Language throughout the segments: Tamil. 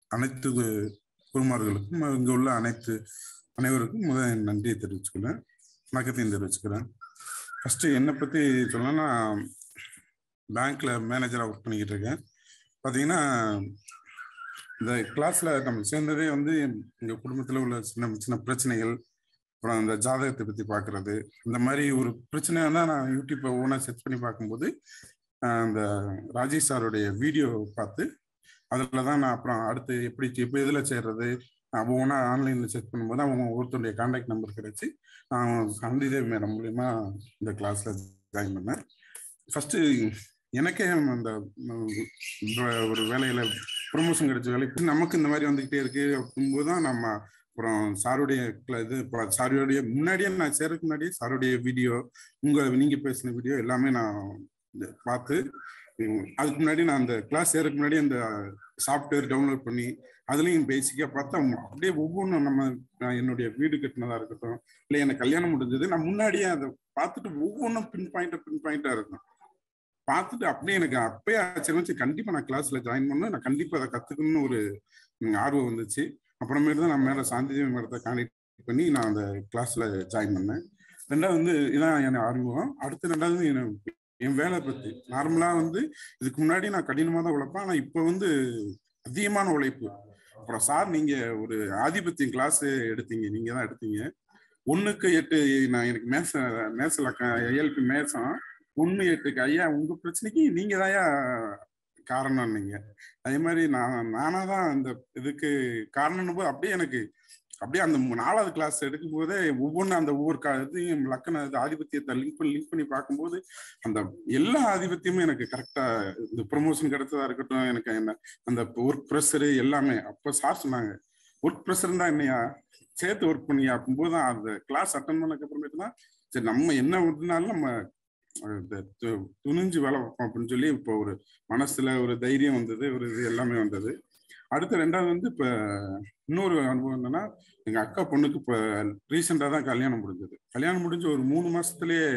அனைத்து குருமார்களுக்கும் இங்க உள்ள அனைத்து அனைவருக்கும் முதல் என் நன்றியை தெரிவிச்சுக்கிறேன் வணக்கத்தையும் தெரிவிச்சுக்கிறேன் ஃபர்ஸ்ட் என்னை பத்தி சொல்லணும்னா பேங்க்ல மேனேஜரா ஒர்க் பண்ணிக்கிட்டு இருக்கேன் பாத்தீங்கன்னா இந்த கிளாஸ்ல நம்ம சேர்ந்ததே வந்து எங்க குடும்பத்துல உள்ள சின்ன சின்ன பிரச்சனைகள் அப்புறம் அந்த ஜாதகத்தை பத்தி பாக்குறது இந்த மாதிரி ஒரு பிரச்சனை தான் நான் யூடியூப்பை ஓனா செர்ச் பண்ணி பார்க்கும்போது அந்த ராஜேஷ் சாருடைய வீடியோ பார்த்து அதில் தான் நான் அப்புறம் அடுத்து எப்படி இப்போ இதில் சேர்றது ஒவ்வொன்றா ஆன்லைனில் செக் பண்ணும்போது அவங்க ஒருத்தருடைய கான்டாக்ட் நம்பர் கிடைச்சி நான் சந்திதேவ் மேடம் மூலியமா இந்த கிளாஸில் ஜாயின் பண்ணேன் ஃபஸ்ட்டு எனக்கே அந்த ஒரு வேலையில் ப்ரொமோஷன் கிடைச்ச வேலை நமக்கு இந்த மாதிரி வந்துக்கிட்டே இருக்கு அப்படிங்கும்போது தான் நம்ம அப்புறம் சாருடைய இது சாருடைய முன்னாடியே நான் சேரக்கு முன்னாடியே சாருடைய வீடியோ உங்க நீங்க பேசின வீடியோ எல்லாமே நான் பார்த்து அதுக்கு முன்னாடி நான் அந்த கிளாஸ் சேரக்கு முன்னாடி அந்த சாஃப்ட்வேர் டவுன்லோட் பண்ணி அதுலயும் பேசிக்கா பார்த்தா அப்படியே ஒவ்வொன்றும் நம்ம என்னுடைய வீடு கட்டினதா இருக்கட்டும் இல்லை எனக்கு கல்யாணம் முடிஞ்சது நான் முன்னாடியே அதை பார்த்துட்டு ஒவ்வொன்றும் பின் பாயிண்டா பின் பாயிண்டா இருக்கும் பார்த்துட்டு அப்படியே எனக்கு அப்பயே ஆச்சரியம் கண்டிப்பா நான் கிளாஸ்ல ஜாயின் பண்ண நான் கண்டிப்பா அதை கத்துக்கணும்னு ஒரு ஆர்வம் வந்துச்சு அப்புறமேட்டு தான் நான் மேல சாந்திதேவி மேடத்தை கான்டெக்ட் பண்ணி நான் அந்த கிளாஸ்ல ஜாயின் பண்ணேன் ரெண்டாவது வந்து இதான் எனக்கு அறிமுகம் அடுத்து ரெண்டாவது எனக்கு என் வேலை பத்தி நார்மலா வந்து இதுக்கு முன்னாடி நான் கடினமா தான் உழைப்பேன் ஆனா இப்ப வந்து அதிகமான உழைப்பு அப்புறம் சார் நீங்க ஒரு ஆதிபத்தியம் கிளாஸ் எடுத்தீங்க நீங்க தான் எடுத்தீங்க ஒண்ணுக்கு எட்டு நான் எனக்கு மேச மேசல ஏஎல்பி மேசம் ஒண்ணு எட்டுக்கு ஐயா உங்க பிரச்சனைக்கு நீங்க தாயா காரணம் நீங்க அதே மாதிரி நான் நானா தான் அந்த இதுக்கு காரணம் போது அப்படியே எனக்கு அப்படியே அந்த நாலாவது கிளாஸ் எடுக்கும் போதே ஒவ்வொன்றும் அந்த ஒவ்வொரு இதையும் லக்கண ஆதிபத்தியத்தை லிங்க் பண்ணி லிங்க் பண்ணி பார்க்கும்போது அந்த எல்லா ஆதிபத்தியமும் எனக்கு கரெக்டா இந்த ப்ரொமோஷன் கிடைச்சதா இருக்கட்டும் எனக்கு என்ன அந்த ஒர்க் ப்ரெஷரு எல்லாமே அப்போ சார் சொன்னாங்க ஒர்க் ப்ரெஷர் தான் என்னையா சேர்த்து ஒர்க் பண்ணி ஆக்கும்போது தான் அந்த கிளாஸ் அட்டன் பண்ணதுக்கு அப்புறமேட்டு தான் சரி நம்ம என்ன ஒன்றுனாலும் நம்ம துணிஞ்சு வேலை பார்ப்போம் அப்படின்னு சொல்லி இப்போ ஒரு மனசுல ஒரு தைரியம் வந்தது ஒரு இது எல்லாமே வந்தது அடுத்து ரெண்டாவது வந்து இப்ப இன்னொரு அனுபவம் என்னன்னா எங்க அக்கா பொண்ணுக்கு இப்ப ரீசெண்டா தான் கல்யாணம் முடிஞ்சது கல்யாணம் முடிஞ்சு ஒரு மூணு மாசத்துலயே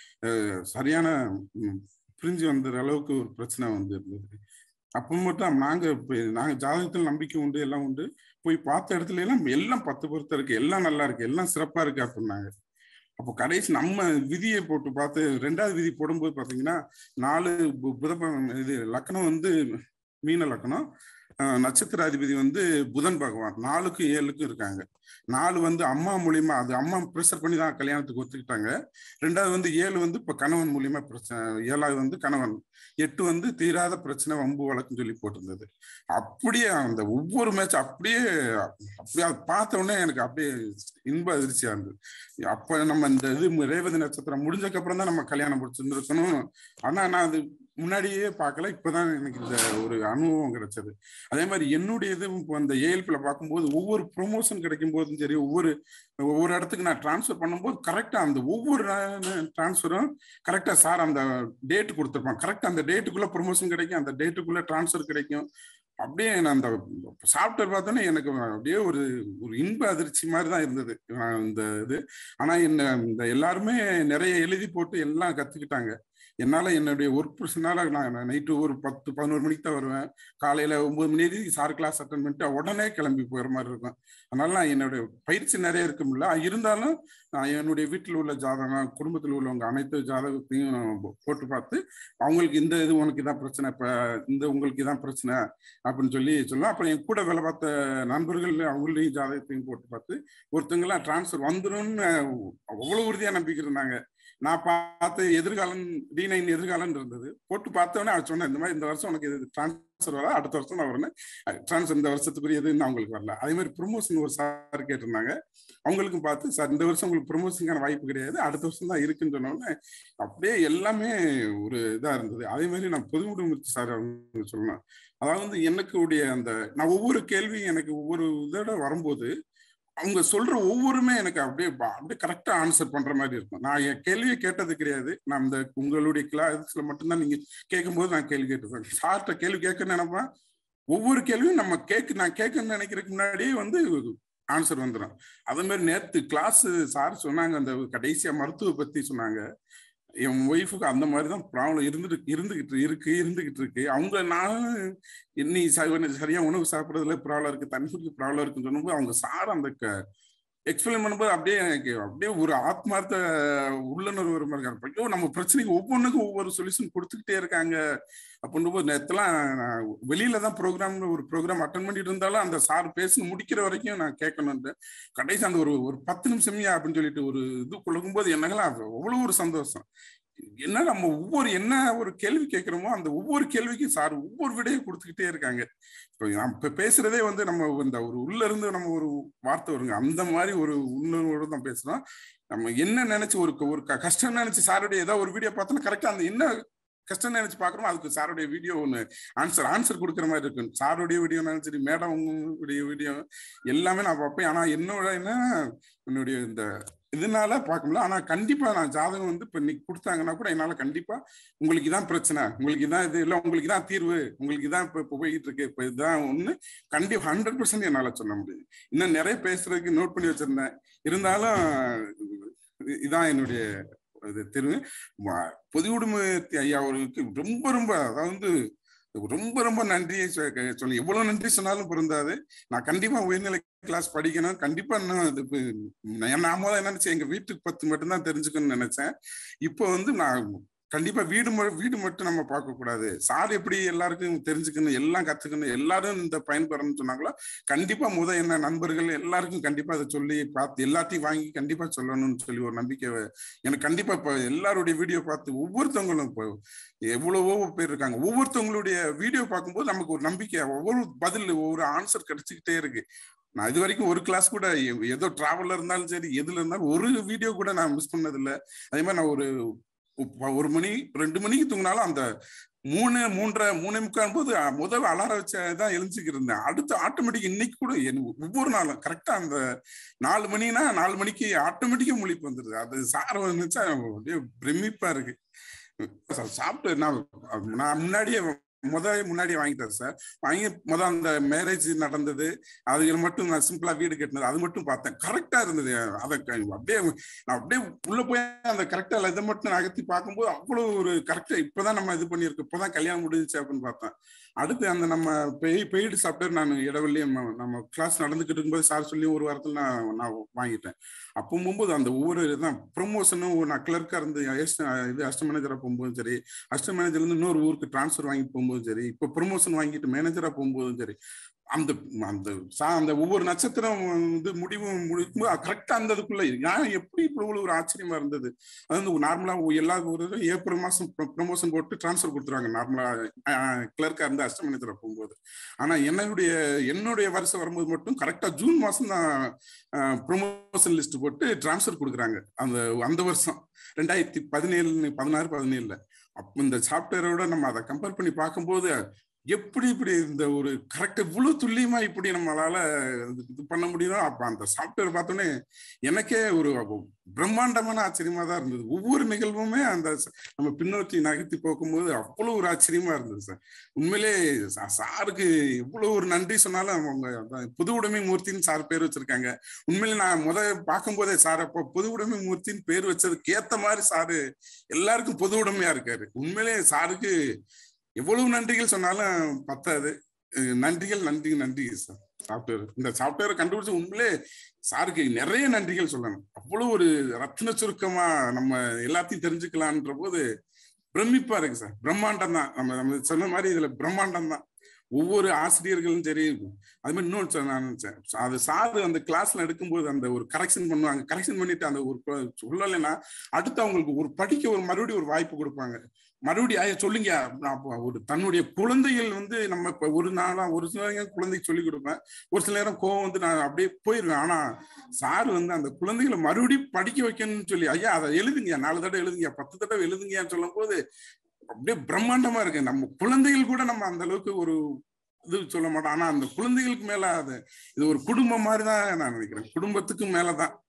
சரியான பிரிஞ்சு வந்துற அளவுக்கு ஒரு பிரச்சனை வந்து இருந்தது அப்போ மட்டும் நாங்க நாங்க ஜாதகத்தில் நம்பிக்கை உண்டு எல்லாம் உண்டு போய் பார்த்த இடத்துல எல்லாம் எல்லாம் பத்து பொருத்தம் இருக்கு எல்லாம் நல்லா இருக்கு எல்லாம் சிறப்பா இருக்கு அப்படின்னாங்க அப்போ கடைசி நம்ம விதியை போட்டு பார்த்து ரெண்டாவது விதி போடும்போது பாத்தீங்கன்னா நாலு புத இது லக்கணம் வந்து மீன லக்கணம் நட்சத்திராதிபதி வந்து புதன் பகவான் நாலுக்கு ஏழுக்கும் இருக்காங்க நாலு வந்து அம்மா மூலியமா அது அம்மா ப்ரெஷர் பண்ணி தான் கல்யாணத்துக்கு ஒத்துக்கிட்டாங்க ரெண்டாவது வந்து ஏழு வந்து இப்ப கணவன் மூலியமா பிரச்சனை ஏழாவது வந்து கணவன் எட்டு வந்து தீராத பிரச்சனை வம்பு வழக்குன்னு சொல்லி போட்டிருந்தது அப்படியே அந்த ஒவ்வொரு மேட்ச் அப்படியே அப்படியே பார்த்த உடனே எனக்கு அப்படியே இன்ப அதிர்ச்சியா இருந்தது அப்ப நம்ம இந்த இது ரேவதி நட்சத்திரம் முடிஞ்சதுக்கு அப்புறம் தான் நம்ம கல்யாணம் முடிச்சிருந்துருக்கணும் ஆனா நான் அது முன்னாடியே பார்க்கல இப்பதான் எனக்கு இந்த ஒரு அனுபவம் கிடைச்சது அதே மாதிரி என்னுடைய இது இப்போ அந்த ஏஎல்பியில் பார்க்கும்போது ஒவ்வொரு ப்ரொமோஷன் கிடைக்கும் போதும் சரி ஒவ்வொரு ஒவ்வொரு இடத்துக்கு நான் டிரான்ஸ்ஃபர் பண்ணும்போது கரெக்டா அந்த ஒவ்வொரு டிரான்ஸ்ஃபரும் கரெக்டா சார் அந்த டேட் கொடுத்துருப்பான் கரெக்டா அந்த டேட்டுக்குள்ள ப்ரொமோஷன் கிடைக்கும் அந்த டேட்டுக்குள்ள டிரான்ஸ்ஃபர் கிடைக்கும் அப்படியே நான் அந்த சாஃப்ட்வேர் பார்த்தோன்னே எனக்கு அப்படியே ஒரு ஒரு இன்ப அதிர்ச்சி மாதிரி தான் இருந்தது இந்த இது ஆனா என்ன இந்த எல்லாருமே நிறைய எழுதி போட்டு எல்லாம் கத்துக்கிட்டாங்க என்னால என்னுடைய ஒர்க் ப்ரெஷனால நான் நைட்டு ஒரு பத்து பதினோரு மணிக்கு தான் வருவேன் காலையில ஒன்பது மணி சார் கிளாஸ் அட்டன் பண்ணிட்டு உடனே கிளம்பி போகிற மாதிரி இருக்கும் அதனால நான் என்னுடைய பயிற்சி நிறைய இருக்கும்ல இருந்தாலும் நான் என்னுடைய வீட்டில் உள்ள ஜாதகம் குடும்பத்தில் உள்ளவங்க அனைத்து ஜாதகத்தையும் போட்டு பார்த்து அவங்களுக்கு இந்த இது உனக்கு இதான் பிரச்சனை இப்போ இந்த உங்களுக்கு இதான் பிரச்சனை அப்படின்னு சொல்லி சொல்லுவேன் அப்புறம் என் கூட வேலை பார்த்த நண்பர்கள் அவங்களையும் ஜாதகத்தையும் போட்டு பார்த்து ஒருத்தங்களாம் டிரான்ஸ்ஃபர் வந்துடும்னு அவ்வளோ உறுதியாக நம்பிக்கை இருந்தாங்க நான் பார்த்து எதிர்காலம் டி நைன் எதிர்காலம் இருந்தது போட்டு பார்த்தோன்னே அவர் சொன்னேன் இந்த மாதிரி இந்த வருஷம் உனக்கு இது டிரான்ஸ்ஃபர் வர அடுத்த வருஷம் நான் வரேன் டிரான்ஸ்ஃபர் இந்த வருஷத்துக்குரியதுன்னு அவங்களுக்கு வரல அதே மாதிரி ப்ரொமோஷன் ஒரு சார் கேட்டிருந்தாங்க அவங்களுக்கும் பார்த்து சார் இந்த வருஷம் உங்களுக்கு ப்ரொமோஷனுக்கான வாய்ப்பு கிடையாது அடுத்த வருஷம் தான் இருக்குன்னு சொன்னோடனே அப்படியே எல்லாமே ஒரு இதாக இருந்தது அதே மாதிரி நான் பொதுமுடிமுத்து சார் அவங்க சொல்லணும் அதாவது வந்து எனக்கு உடைய அந்த நான் ஒவ்வொரு கேள்வியும் எனக்கு ஒவ்வொரு இதோட வரும்போது அவங்க சொல்ற ஒவ்வொருமே எனக்கு அப்படியே அப்படியே கரெக்டா ஆன்சர் பண்ற மாதிரி இருக்கும் நான் என் கேள்வியை கேட்டது கிடையாது நான் இந்த உங்களுடைய கிளாஸ்ல மட்டும்தான் நீங்க கேட்கும்போது நான் கேள்வி கேட்டுருப்பேன் சார்கிட்ட கேள்வி கேட்க நினைப்பேன் ஒவ்வொரு கேள்வியும் நம்ம கேட்க நான் கேட்கணும்னு நினைக்கிறதுக்கு முன்னாடியே வந்து ஆன்சர் வந்துடும் அதே மாதிரி நேற்று கிளாஸ் சார் சொன்னாங்க அந்த கடைசியா மருத்துவ பத்தி சொன்னாங்க என் ஒய்ஃபுக்கு அந்த மாதிரி தான் ப்ராப்ளம் இருந்துட்டு இருந்துகிட்டு இருக்கு இருந்துகிட்டு இருக்கு அவங்க நான் நீ சரியா உணவு சாப்பிட்றதுல ப்ராப்ளம் இருக்கு தண்ணி குடிக்க ப்ராப்ளம் இருக்குன்னு சொல்லும்போது அவங்க சார் அந்த எக்ஸ்பிளைன் பண்ணும்போது அப்படியே எனக்கு அப்படியே ஒரு ஆத்மார்த்த உள்ளுணர்வு வர மாதிரி இருக்காங்க ஐயோ நம்ம பிரச்சனைக்கு ஒவ்வொன்றுக்கும் ஒவ்வொரு சொல்யூஷன் கொடுத்துக்கிட்டே இருக்காங்க அப்படின்னும் போது நேரத்தெல்லாம் வெளியில தான் ப்ரோக்ராம் ஒரு ப்ரோக்ராம் அட்டன் பண்ணிட்டு இருந்தாலும் அந்த சார் பேசி முடிக்கிற வரைக்கும் நான் கேட்கணும்ட்டு கடைசி அந்த ஒரு ஒரு பத்து நிமிஷமே அப்படின்னு சொல்லிட்டு ஒரு இது கொடுக்கும்போது என்னங்களாம் அவ்வளோ ஒரு சந்தோஷம் என்ன நம்ம ஒவ்வொரு என்ன ஒரு கேள்வி கேட்கிறோமோ அந்த ஒவ்வொரு கேள்விக்கும் சார் ஒவ்வொரு விடையும் கொடுத்துக்கிட்டே இருக்காங்க இப்போ இப்ப பேசுறதே வந்து நம்ம இந்த ஒரு உள்ள இருந்து நம்ம ஒரு வார்த்தை வருங்க அந்த மாதிரி ஒரு உணர்வோடு தான் பேசுறோம் நம்ம என்ன நினைச்சு ஒரு ஒரு கஷ்டம் நினைச்சு சாருடைய ஏதாவது ஒரு வீடியோ பார்த்தோம்னா கரெக்டா அந்த என்ன கஷ்டம் நினைச்சு பாக்குறோம் அதுக்கு சாருடைய வீடியோ ஒன்று ஆன்சர் ஆன்சர் கொடுக்குற மாதிரி இருக்கும் சாருடைய வீடியோ சரி மேடம் உங்களுடைய வீடியோ எல்லாமே நான் பார்ப்பேன் ஆனா என்னோட என்ன என்னுடைய இந்த இதனால பார்க்க முடியல ஆனா கண்டிப்பா நான் ஜாதகம் வந்து இப்ப இன்னைக்கு கொடுத்தாங்கன்னா கூட என்னால கண்டிப்பா உங்களுக்கு இதான் பிரச்சனை உங்களுக்கு இதான் இது இல்லை உங்களுக்கு தான் தீர்வு உங்களுக்கு தான் இப்ப இப்போ போயிட்டு இருக்கு இப்ப இதுதான் ஒண்ணு கண்டிப்பா ஹண்ட்ரட் பர்சன்ட் என்னால சொல்ல முடியுது இன்னும் நிறைய பேசுறதுக்கு நோட் பண்ணி வச்சிருந்தேன் இருந்தாலும் இதான் என்னுடைய இது தெரிவு பொது குடும்பத்தி ஐயா அவர்களுக்கு ரொம்ப ரொம்ப அதாவது ரொம்ப ரொம்ப நன்றியை சொல்லி எவ்வளவு நன்றி சொன்னாலும் பொருந்தாது நான் கண்டிப்பா உயர்நிலை கிளாஸ் படிக்கணும் கண்டிப்பா இன்னும் இது நான் முதல்ல என்ன நினைச்சேன் எங்க வீட்டுக்கு பத்து மட்டும்தான் தெரிஞ்சுக்கணும்னு நினைச்சேன் இப்போ வந்து நான் கண்டிப்பா வீடு வீடு மட்டும் நம்ம பார்க்க கூடாது சார் எப்படி எல்லாருக்கும் தெரிஞ்சுக்கணும் எல்லாம் கத்துக்கணும் எல்லாரும் இந்த பயன்பெறணும்னு சொன்னாங்களோ கண்டிப்பா முத என்ன நண்பர்கள் எல்லாருக்கும் கண்டிப்பா அதை சொல்லி பார்த்து எல்லாத்தையும் வாங்கி கண்டிப்பா சொல்லணும்னு சொல்லி ஒரு நம்பிக்கை எனக்கு கண்டிப்பா இப்போ எல்லாருடைய வீடியோ பார்த்து ஒவ்வொருத்தவங்களும் இப்போ எவ்வளவோ பேர் இருக்காங்க ஒவ்வொருத்தவங்களுடைய வீடியோ பார்க்கும்போது நமக்கு ஒரு நம்பிக்கை ஒவ்வொரு பதில் ஒவ்வொரு ஆன்சர் கிடைச்சிக்கிட்டே இருக்கு நான் இது வரைக்கும் ஒரு கிளாஸ் கூட ஏதோ டிராவல்ல இருந்தாலும் சரி எதுல இருந்தாலும் ஒரு வீடியோ கூட நான் மிஸ் பண்ணதில்லை அதே மாதிரி நான் ஒரு ஒரு மணி ரெண்டு மணிக்கு தூங்கினாலும் அந்த மூணு மூன்றரை மூணு முக்கால் போது முதல் அலாரம் வச்சதான் எழுஞ்சிக்கிட்டு இருந்தேன் அடுத்து ஆட்டோமேட்டிக் இன்னைக்கு கூட ஒவ்வொரு நாளும் கரெக்டா அந்த நாலு மணினா நாலு மணிக்கு ஆட்டோமேட்டிக்கா முழிப்பு வந்துருது அது சார வந்துச்சா அப்படியே பிரமிப்பா இருக்கு சாப்பிட்டு நான் நான் முன்னாடியே முத முன்னாடியே வாங்கிட்டாரு சார் வாங்கி முத அந்த மேரேஜ் நடந்தது அதுல மட்டும் நான் சிம்பிளா வீடு கட்டினது அது மட்டும் பார்த்தேன் கரெக்டா இருந்தது அதை அப்படியே நான் அப்படியே உள்ள போய் அந்த கரெக்டா இதை மட்டும் நகர்த்தி பார்க்கும்போது அவ்வளவு ஒரு கரெக்டா இப்பதான் நம்ம இது பண்ணியிருக்கோம் இப்பதான் கல்யாணம் முடிஞ்சிச்சு அப்படின்னு பார்த்தேன் அடுத்து அந்த நம்ம பெய் பெய்டு சாஃப்ட்வேர் நான் இடைவெளியே நம்ம கிளாஸ் நடந்துகிட்டு இருக்கும்போது சார் சொல்லி ஒரு வாரத்தில் நான் நான் வாங்கிட்டேன் அப்போ போகும்போது அந்த ஒவ்வொரு இதுதான் ப்ரொமோஷனும் நான் கிளர்க்காக இருந்து இது அஸ்ட மேனேஜராக போகும்போதும் சரி அஸ்ட மேனேஜர்லேருந்து இன்னொரு ஊருக்கு டிரான்ஸ்ஃபர் வாங்கி போகும்போதும் சரி இப்போ ப்ரொமோஷன் வாங்கிட்டு மேனேஜராக போகும்போதும் சரி அந்த அந்த அந்த ஒவ்வொரு நட்சத்திரம் வந்து முடிவும் முடிக்கும்போது கரெக்டா அந்த இதுக்குள்ள நான் எப்படி இப்படி ஒரு ஆச்சரியமா இருந்தது அது வந்து நார்மலா எல்லா ஒரு ஏப்ரல் மாசம் ப்ரமோஷன் போட்டு டிரான்ஸ்ஃபர் கொடுத்துருவாங்க நார்மலா கிளர்க்கா இருந்து அஷ்ட மணித்துல போகும்போது ஆனா என்னுடைய என்னுடைய வருஷம் வரும்போது மட்டும் கரெக்டா ஜூன் மாசம் தான் ப்ரொமோஷன் லிஸ்ட் போட்டு டிரான்ஸ்ஃபர் கொடுக்குறாங்க அந்த அந்த வருஷம் ரெண்டாயிரத்தி பதினேழு பதினாறு பதினேழுல அப்போ இந்த சாப்ட்வேரோட நம்ம அதை கம்பேர் பண்ணி பார்க்கும்போது எப்படி இப்படி இந்த ஒரு கரெக்ட் இவ்வளவு துல்லியமா இப்படி நம்மளால இது பண்ண முடியும் அப்ப அந்த சாப்ட்வேர் பார்த்தோன்னே எனக்கே ஒரு பிரம்மாண்டமான ஆச்சரியமா தான் இருந்தது ஒவ்வொரு நிகழ்வுமே அந்த நம்ம பின்னோக்கி நகர்த்தி போக்கும்போது அவ்வளவு ஒரு ஆச்சரியமா இருந்தது சார் உண்மையிலே சாருக்கு எவ்வளவு ஒரு நன்றி சொன்னாலும் அவங்க புது உடைமை மூர்த்தின்னு சார் பேர் வச்சிருக்காங்க உண்மையிலே நான் முத பார்க்கும்போதே சார் அப்போ புது உடைமை மூர்த்தின்னு பேர் வச்சதுக்கு ஏத்த மாதிரி சாரு எல்லாருக்கும் பொது உடைமையா இருக்காரு உண்மையிலே சாருக்கு எவ்வளவு நன்றிகள் சொன்னாலும் பத்தாது நன்றிகள் நன்றி நன்றி சார் சாப்ட்வேர் இந்த சாப்ட்வேரை கண்டுபிடிச்ச உண்மையிலே சாருக்கு நிறைய நன்றிகள் சொல்லணும் அவ்வளவு ஒரு ரத்ன சுருக்கமா நம்ம எல்லாத்தையும் தெரிஞ்சுக்கலான்ற போது பிரமிப்பா இருக்கு சார் பிரம்மாண்டம் தான் நம்ம நம்ம சொன்ன மாதிரி இதுல பிரம்மாண்டம் தான் ஒவ்வொரு ஆசிரியர்களும் சரி அது மாதிரி இன்னொன்று நான் நினைச்சேன் அது சார் அந்த கிளாஸ்ல எடுக்கும்போது அந்த ஒரு கரெக்ஷன் பண்ணுவாங்க கரெக்ஷன் பண்ணிட்டு அந்த ஒரு சொல்லலைன்னா அடுத்து அவங்களுக்கு ஒரு படிக்க ஒரு மறுபடியும் ஒரு வாய்ப்பு கொடுப்பாங்க மறுபடியும் ஐயா சொல்லுங்க ஒரு தன்னுடைய குழந்தைகள் வந்து நம்ம இப்ப ஒரு நாளா ஒரு சில நேரம் குழந்தைக்கு சொல்லி கொடுப்பேன் ஒரு சில நேரம் கோவம் வந்து நான் அப்படியே போயிருவேன் ஆனா சார் வந்து அந்த குழந்தைகளை மறுபடியும் படிக்க வைக்கணும்னு சொல்லி ஐயா அதை எழுதுங்க நாலு தடவை எழுதுங்க பத்து தடவை எழுதுங்கன்னு சொல்லும் போது அப்படியே பிரம்மாண்டமா இருக்கு நம்ம குழந்தைகள் கூட நம்ம அந்த அளவுக்கு ஒரு இது சொல்ல மாட்டோம் ஆனா அந்த குழந்தைகளுக்கு மேல அது இது ஒரு குடும்பம் மாதிரி தான் நான் நினைக்கிறேன் குடும்பத்துக்கு மேலதான்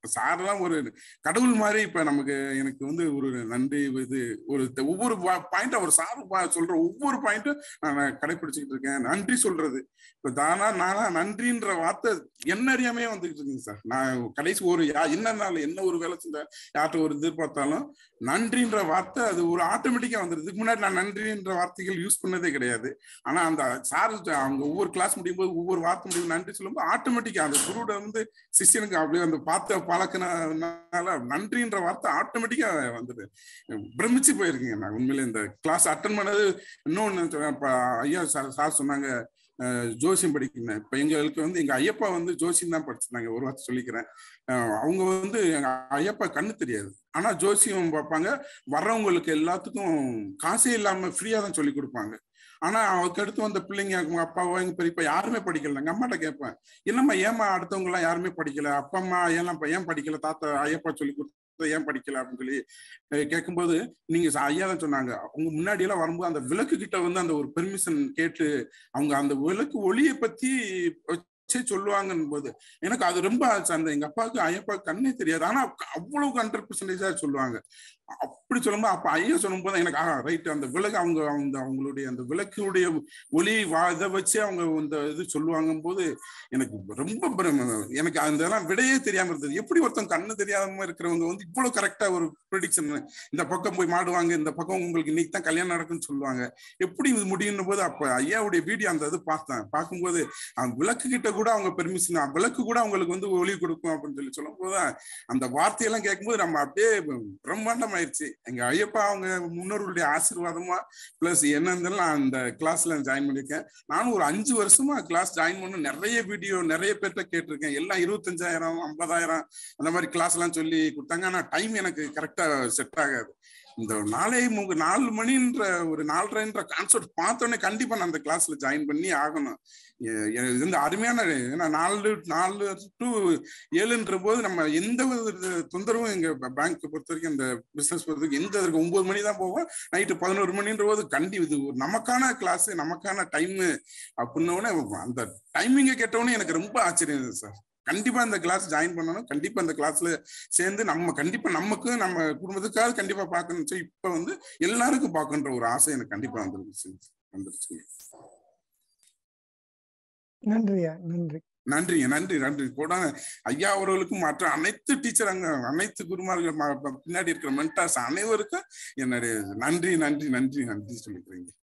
சார்லாம் ஒரு கடவுள் மாதிரி இப்ப நமக்கு எனக்கு வந்து ஒரு நன்றி இது ஒரு த- ஒவ்வொரு பாயிண்ட் அவர் சார் பா- சொல்ற ஒவ்வொரு பாயிண்ட்டும் நான் கடைபிடிச்சுக்கிட்டு இருக்கேன் நன்றி சொல்றது இப்ப தானா நானா நன்றின்ற வார்த்தை என்ன அறியாமே வந்துகிட்டு இருக்குங்க சார் நான் கடைசி ஒரு யா என்ன நாள் என்ன ஒரு வேலை செஞ்ச யார்கிட்ட ஒரு எதிர்பார்த்தாலும் நன்றின்ற வார்த்தை அது ஒரு ஆட்டோமேட்டிக்கா வந்துருது இதுக்கு முன்னாடி நான் நன்றின்ற வார்த்தைகள் யூஸ் பண்ணதே கிடையாது ஆனா அந்த சார் அவங்க ஒவ்வொரு கிளாஸ் முடியும் போது ஒவ்வொரு வார்த்தை முடியும் நன்றி சொல்லும்போது ஆட்டோமேட்டிக்கா அந்த குருட வந்து சிஷ்யனுக்கு அப்படியே அந்த பார்த்த பழக்கினால நன்றின்ற வார்த்தை ஆட்டோமேட்டிக்கா வந்துது பிரமிச்சு போயிருக்கீங்க நான் உண்மையில இந்த கிளாஸ் அட்டன் பண்ணது இன்னொன்னு சொல்றேன். இப்ப ஐயா சார் சார் சொன்னாங்க அஹ், ஜோசியம் படிக்கணும் இப்ப எங்களுக்கு வந்து எங்க ஐயப்பா வந்து ஜோசியம் தான் படிச்சிருந்தாங்க ஒரு வார்த்தை சொல்லிக்கிறேன் அஹ், அவங்க வந்து எங்க ஐயப்பா கண்ணு தெரியாது ஆனா ஜோசியம் பார்ப்பாங்க வர்றவங்களுக்கு எல்லாத்துக்கும் காசே இல்லாம ஃப்ரீயா தான் சொல்லி கொடுப்பாங்க ஆனா அவருக்கு அடுத்து வந்த பிள்ளைங்க அவங்க அப்பாவோ எங்க பெரியப்பா யாருமே படிக்கல எங்க அம்மாட்ட கேட்பேன் என்னம்மா ஏமா அடுத்தவங்க எல்லாம் யாருமே படிக்கல அப்பா அம்மா ஏன் ஏன் படிக்கல தாத்தா ஐயப்பா சொல்லி கொடுத்த ஏன் படிக்கல அப்படின்னு சொல்லி அஹ் கேட்கும்போது நீங்க ச- ஐயா தான் சொன்னாங்க அவங்க முன்னாடி எல்லாம் வரும்போது அந்த விளக்கு கிட்ட வந்து அந்த ஒரு பெர்மிஷன் கேட்டு அவங்க அந்த விளக்கு ஒளியை பத்தி வச்சே சொல்லுவாங்கன்னு போது எனக்கு அது ரொம்ப ஆச்சு. அந்த எங்க அப்பாவுக்கு ஐயப்பா கண்ணே தெரியாது ஆனா அவ்வளவு ஹண்ட்ரட் பர்சன்டேஜா சொல்லுவாங்க அப்படி சொல்லும்போது அப்ப ஐயா சொல்லும்போது எனக்கு ஆ ரைட் அந்த விளக்கு அவங்க அவங்க அவங்களுடைய அந்த விளக்குடைய ஒளி வா இதை வச்சு அவங்க இந்த இது சொல்லுவாங்க போது எனக்கு ரொம்ப பிரம- எனக்கு அந்த இதெல்லாம் விடையே தெரியாம இருந்தது எப்படி ஒருத்தன் கண்ணு தெரியாம இருக்கிறவங்க வந்து இவ்வளவு கரெக்டா ஒரு ப்ரெடிக்ஷன் இந்த பக்கம் போய் மாடுவாங்க இந்த பக்கம் உங்களுக்கு இன்னைக்கு தான் கல்யாணம் நடக்கும்னு சொல்லுவாங்க எப்படி இது முடியும் போது அப்ப ஐயாவுடைய வீடியோ அந்த இது பார்த்தேன் பார்க்கும்போது அந்த விளக்கு கிட்ட கூட அவங்க பெர்மிஷன் விளக்கு கூட அவங்களுக்கு வந்து ஒளி கொடுக்கும் அப்படின்னு சொல்லி சொல்லும் போது அந்த வார்த்தையெல்லாம் கேட்கும்போது நம்ம அப்படியே பிரம்மாண்டம் ஆயிடுச்சு எங்க ஐயப்பா அவங்க முன்னோர்களுடைய ஆசீர்வாதமா பிளஸ் என்ன இருந்தாலும் நான் அந்த கிளாஸ்ல ஜாயின் பண்ணிருக்கேன் நானும் ஒரு அஞ்சு வருஷமா கிளாஸ் ஜாயின் பண்ண நிறைய வீடியோ நிறைய பேர்ட்ட கேட்டிருக்கேன் எல்லாம் இருபத்தஞ்சாயிரம் ஐம்பதாயிரம் அந்த மாதிரி கிளாஸ் எல்லாம் சொல்லி கொடுத்தாங்க ஆனா டைம் எனக்கு கரெக்டா செட் ஆகாது இந்த நாளை முக நாலு மணின்ற ஒரு நாலரைன்ற கான்செப்ட் பார்த்தோன்னே கண்டிப்பா நான் அந்த கிளாஸ்ல ஜாயின் பண்ணி ஆகணும் எ- எனக்கு இது வந்து அருமையான ஏன்னா நாலு நாலு டு ஏழுன்ற போது நம்ம எந்த ஒரு தொந்தரவும் எங்க பேங்க் பொறுத்த வரைக்கும் இந்த பிசினஸ் பொறுத்த வரைக்கும் எந்த இருக்கு ஒன்பது மணி தான் போவோம் நைட்டு பதினோரு மணின்ற போது கண்டி இது ஒரு நமக்கான கிளாஸ் நமக்கான டைம் அப்படின்னோடனே அந்த டைமிங்கை கேட்டவுடனே எனக்கு ரொம்ப ஆச்சரியம் இருந்தது சார் கண்டிப்பா இந்த கிளாஸ் ஜாயின் பண்ணணும் கண்டிப்பா இந்த கிளாஸ்ல சேர்ந்து நம்ம கண்டிப்பா நமக்கு நம்ம குடும்பத்துக்காக கண்டிப்பா பார்க்கணும் சொல்லி இப்ப வந்து எல்லாருக்கும் பார்க்கணுன்ற ஒரு ஆசை எனக்கு கண்டிப்பா வந்துருச்சு வந்துருச்சு நன்றியா நன்றி நன்றிங்க நன்றி நன்றி கூட ஐயா அவர்களுக்கும் மற்ற அனைத்து டீச்சர் அங்க அனைத்து குருமார்கள் ம- ப- பின்னாடி இருக்கிற மென்டார்ஸ் அனைவருக்கும் என்னுடைய நன்றி நன்றி நன்றி நன்றி சொல்லிக்கிறீங்க